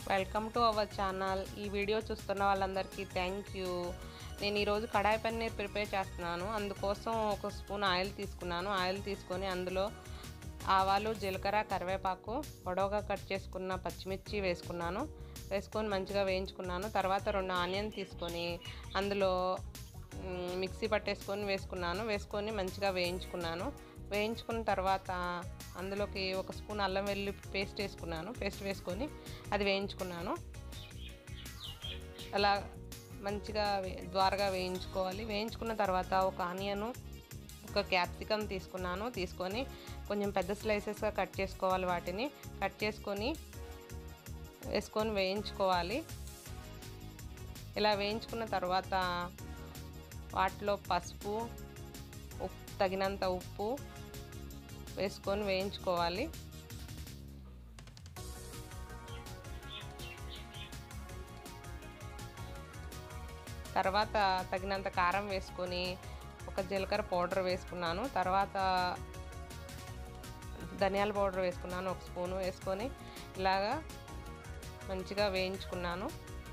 welcome to our channel ఈ video చూస్తున్న వాళ్ళందరికీ థ్యాంక్ యూ నేను ఈరోజు కడాయి పన్నీర్ ప్రిపేర్ చేస్తున్నాను అందుకోసం ఒక స్పూన్ ఆయిల్ తీసుకున్నాను ఆయిల్ తీసుకొని అందులో ఆవాలు జీలకర్ర కరివేపాకు పొడవుగా కట్ చేసుకున్న పచ్చిమిర్చి వేసుకున్నాను వేసుకొని మంచిగా వేయించుకున్నాను తర్వాత రెండు ఆనియన్ తీసుకొని అందులో మ్, మిక్సీ పట్టేసుకొని వేసుకున్నాను వేసుకొని మంచిగా వేయించుకున్నాను వేయించుకున్న తర్వాత అందులోకి ఒక స్పూన్ అల్లం వెల్లుల్లి పేస్ట్ వేసుకున్నాను పేస్ట్ వేసుకొని అది వేయించుకున్నాను అలా మంచిగా వే- ద్వారగా వేయించుకోవాలి వేయించుకున్న తర్వాత ఒక ఆనియను ఒక క్యాప్సికమ్ తీసుకున్నాను తీసుకొని కొంచెం పెద్ద స్లైసెస్గా కట్ చేసుకోవాలి వాటిని కట్ చేసుకొని వేసుకొని వేయించుకోవాలి ఇలా వేయించుకున్న తర్వాత వాటిలో పసుపు ఉప్పు తగినంత ఉప్పు వేసుకొని వేయించుకోవాలి తర్వాత తగినంత కారం వేసుకొని ఒక జీలకర్ర పౌడర్ వేసుకున్నాను తర్వాత ధనియాల పౌడర్ వేసుకున్నాను ఒక స్పూను వేసుకొని ఇలాగా మంచిగా వేయించుకున్నాను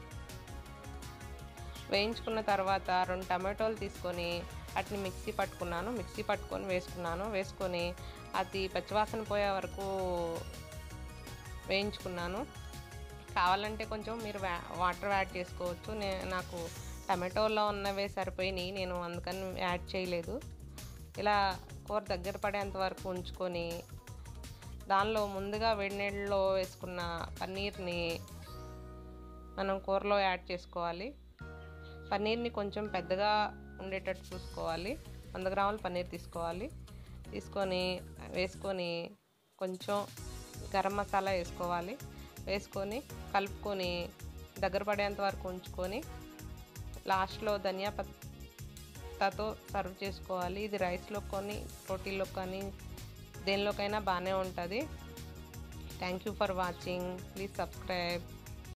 వేయించుకున్న తర్వాత రెండు టమాటోలు తీసుకొని వాటిని మిక్సీ పట్టుకున్నాను మిక్సీ పట్టుకొని వేసుకున్నాను వేసుకొని అది పచ్చివాసన పోయే వరకు వేయించుకున్నాను కావాలంటే కొంచెం మీరు వా- వాటర్ యాడ్ చేసుకోవచ్చు నే నాకు టమాటోలో ఉన్నవే సరిపోయినాయి నేను అందుకని యాడ్ చేయలేదు ఇలా కూర దగ్గర పడేంత వరకు ఉంచుకొని దానిలో ముందుగా వేడి నీళ్ళలో వేసుకున్న పన్నీర్ని మనం కూరలో యాడ్ చేసుకోవాలి పన్నీర్ని కొంచెం పెద్దగా ఉండేటట్టు చూసుకోవాలి వంద గ్రాముల పన్నీర్ తీసుకోవాలి తీసుకొని వేసుకొని కొంచెం గరం మసాలా వేసుకోవాలి వేసుకొని కలుపుకొని దగ్గర పడేంత వరకు ఉంచుకొని లాస్ట్లో ధనియా పత్తాతో సర్వ్ చేసుకోవాలి ఇది రైస్లో కానీ రోటీలో కానీ దేనిలోకైనా బాగానే ఉంటుంది thank you for watching please subscribe